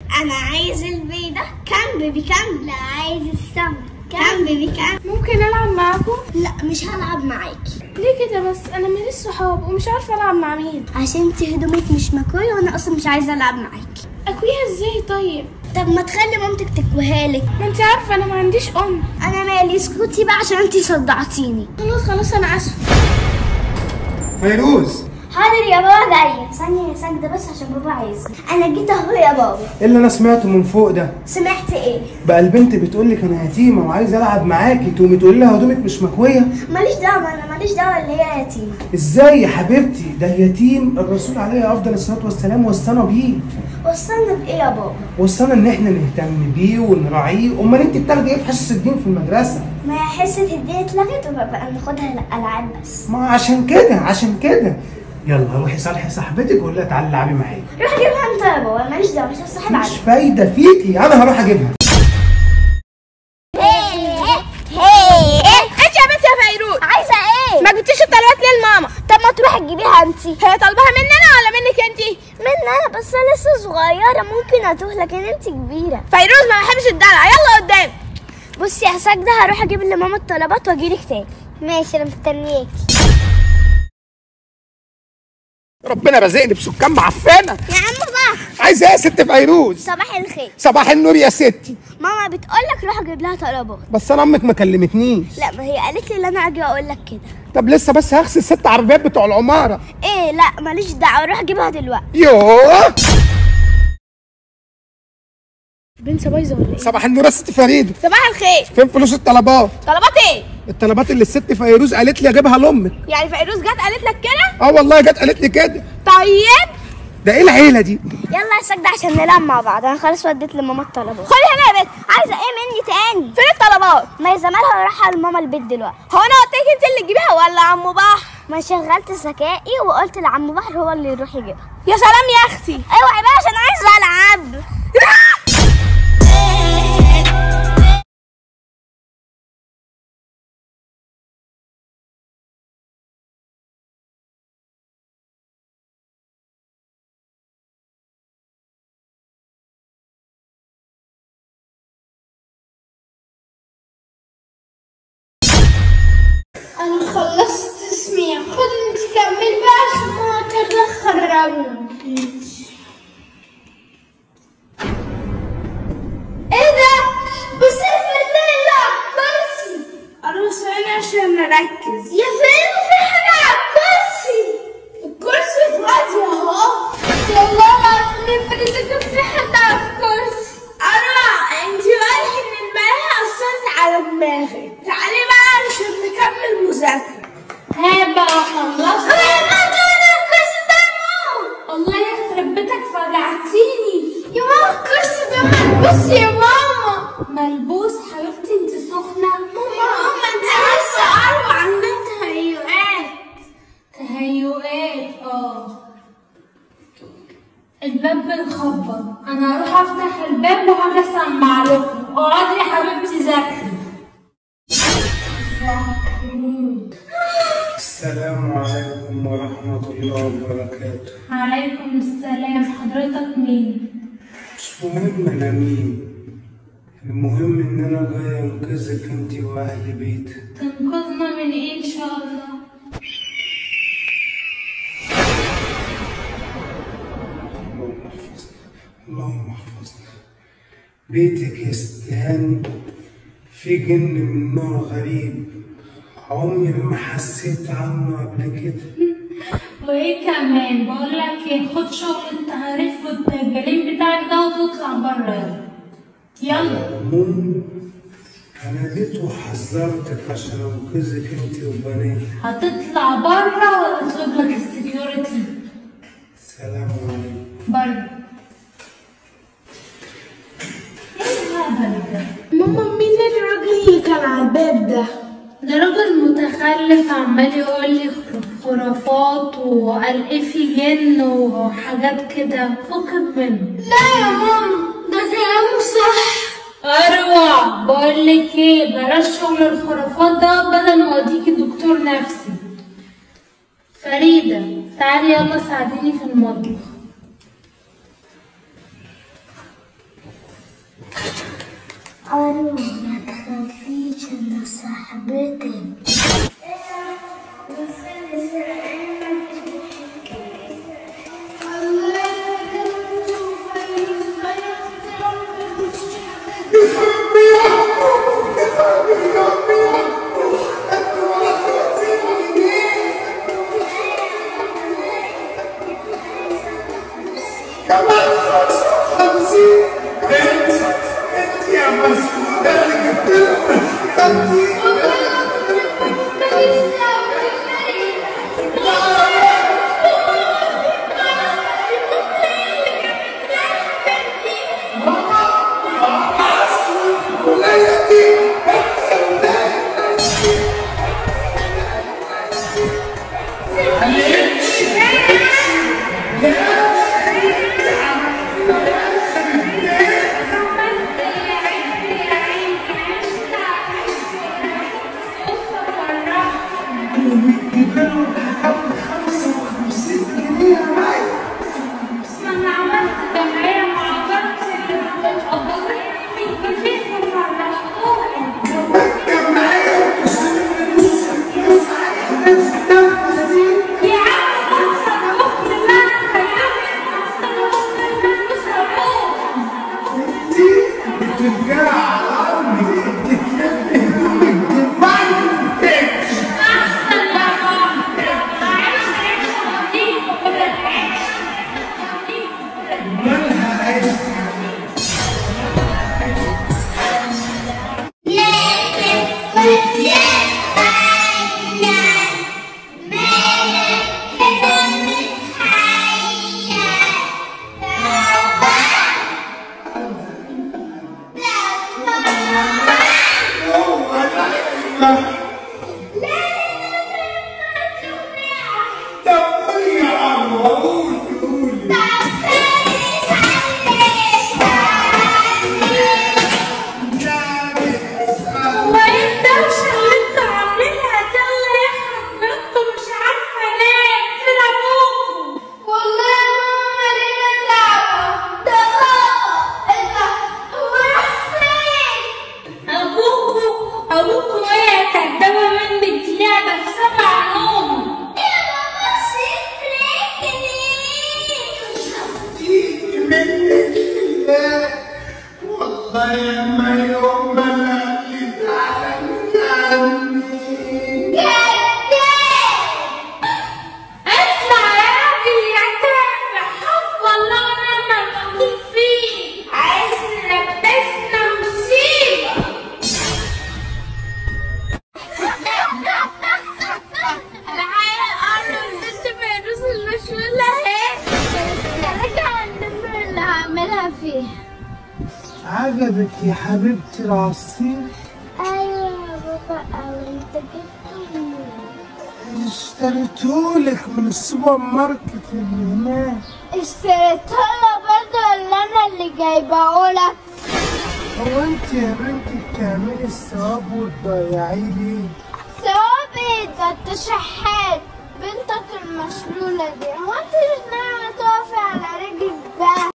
انا عايز البيضة كام بيبي كام لا عايز السمك كام بيبي كام ممكن العب معاكم لا مش هلعب معاكي ليه كده بس انا ماليش صحاب ومش عارفه العب مع مين عشان انت هدومك مش مكوية وانا اصلا مش عايزة العب معاكي اكويها ازاي طيب طب ما تخلي مامتك تكويها لك ما انت عارفه انا ما عنديش ام انا مالي اسكتي بقى عشان انت صدعتيني خلاص خلاص انا اسفه فيروز حاضر يا بابا جاية ثانية ساجدة بس عشان بابا عايزني انا جيت اهو يا بابا ايه اللي انا سمعته من فوق ده سمعت ايه بقى البنت بتقول لك انا يتيمه وعايز العب معاكي تقومي تقولي لها هدومك مش مكويه ماليش دعوة انا ماليش دعوة اللي هي يتيمة ازاي يا حبيبتي ده اليتيم الرسول عليه افضل الصلاه والسلام وصانا بيه وصلنا بايه يا بابا وصانا ان احنا نهتم بيه ونراعيه امال انت بتاخدي ايه في حصص الدين في المدرسه ما هي حصة الدين اتلغت وبقى ناخدها العاب بس ما عشان كده عشان كده يلا روحي صالحي صاحبتك وقول لها تعالي العبي معايا روح جيبها انت يا بابا ماليش دعوة مش هصاحب مش عليك فايده فيكي انا هروح اجيبها انت يا بنت يا فيروز عايزة ايه؟ ما جبتيش الطلبات ليه لماما طب ما تروحي تجيبيها انت هي طالباها مننا ولا منك انت من انا بس انا لسه صغيرة ممكن اتوه لكن انت كبيرة فيروز ما بحبش الدلع يلا قدام بصي يا ساجدة هروح اجيب لماما الطلبات واجيلك تاني ماشي انا مستنياكي ربنا رزقني بسكان معفنه يا عم بقى عايزه ايه يا ست فيروز صباح الخير صباح النور يا ستي ماما بتقولك روح اجيب لها طلبات بس انا امك ما كلمتنيش لا ما هي قالت لي ان انا اجي اقول لك كده طب لسه بس هغسل ست عربيات بتوع العماره ايه لا ماليش دعوه روح اجيبها دلوقتي يوه بنسى بايظه ولا ايه صباح النور يا ست فريده صباح الخير فين فلوس الطلبات طلبات ايه الطلبات اللي الست فيروز قالت لي اجيبها لامك يعني فيروز جت قالت لك كده اه والله جت قالت لي كده طيب ده ايه العيله دي يلا يا ساجدة عشان نلعب مع بعض انا خلاص وديت لماما الطلبات خدي هنا يا بنت عايزه ايه مني تاني فين الطلبات ما هي زمانها رايحه لماما البيت دلوقتي هو انا قلت لك انت اللي تجيبيها ولا عمو بحر ما شغلت ذكائي وقلت لعم بحر هو اللي يروح يجيبها يا سلام يا اختي اوعي بقى عشان عايزه العب انا خلصت تسميع خد انت كمل بقى عشان ما تدخل راوند ايه ده بس الفنان لا كرسي انا ثواني عشان نركز يا فين في حاجه على الكرسي الكرسي فاضي اهو والله العظيم فريدة في حد على الكرسي انا انت واضح ان الملاهي اثرت على دماغي تعالي بقى عشان نكمل مذاكرة ها بقى خلصت والله يخرب بيتك فجعتيني يا ماما الكرسي ده ملبوس يا ماما ملبوس حبيبتي انت سخنة ماما ماما انت لسه قاربة عندنا تهيؤات تهيؤات اه الباب بيخبط انا هروح افتح الباب وهاجي اسمع لكم اقعدي يا حبيبتي ذاكري السلام عليكم ورحمه الله وبركاته عليكم السلام حضرتك مين مش مهم انا مين المهم ان انا جاي انقذك انت واهل بيتك تنقذنا من ايه ان شاء الله اللهم احفظنا اللهم احفظنا بيتك يا ست هاني في جن من نوع غريب عمري ما حسيت عنه قبل كده وايه كمان بقول لك ايه خد شغل التعريف والتجارين بتاعك ده وتطلع بره يلا عموما انا جيت وحذرتك عشان انقذك انت وبناتك هتطلع بره ولا اطلب لك السكيورتي سلام عليكم بره ايه الهبل ده ماما مين الراجل اللي كان على الباب ده ده راجل متخلف عمال يقول لي خرافات وقال ايه في جن وحاجات كده فكك منه لا يا ماما ده كلامه صح اروع بقول لك ايه بلاش شغل الخرافات ده بدل ما اوديكي دكتور نفسي فريدة تعالي يلا ساعديني في المطبخ أروى ما تخافيش أنا صاحبتك كمان خمسين انت انت يا مسؤولة اللي جبت لنا انت ولاية دي وبتجيب لهم حوالي 55 جنيه يا معي انا عملت جمعيه مع جارتي اللي بتقبضني 100 جنيه ففرحتهم الجمعية بتصرف فلوس فلوس على الناس تنفذ يا عم بكسر بكره لا تخيلني بكسر بكره فلوس ابوك دي بترجع على امي انت بتجمعي البيت احسن يا بابا عايش عيشه نظيفه كده العيش مالها عيش طب قولي يا عم قولي قولي هو ايه الدوشه اللي انتوا عاملينها دي الله يحرق بيتكم مش عارفه ليه فين ابوكم والله ماما لينا دعوة ده بابا انت هو راح فين؟ ابوكوا ابوكوا ايه كدابه من بنت لعبه في سبع نوم يا ماما سيبني تيجي منك لله والله يا ما يوم ما اللي تعلم عني اطلع يا راجل يا تافه حسب الله ونعم الوكيل فيه عايز نلبسنا مصيبه تعالى قرب البنت فيروز المشلولة اهي راجع النمر اللي هعملها فيها عجبك يا حبيبتي العصير ايوه يا بابا او انت جبته منين اشتريتهولك من السوبر ماركت اللي هناك اشتريتها برضه ولا انا اللي جايبهولك هو انت يا بنتي بتعملي الثواب وتضيعيه ليه؟ ثوابي ده انت شحات بنتك المشلولة دي هو انت مش ناوية تقفي على رجلك بقى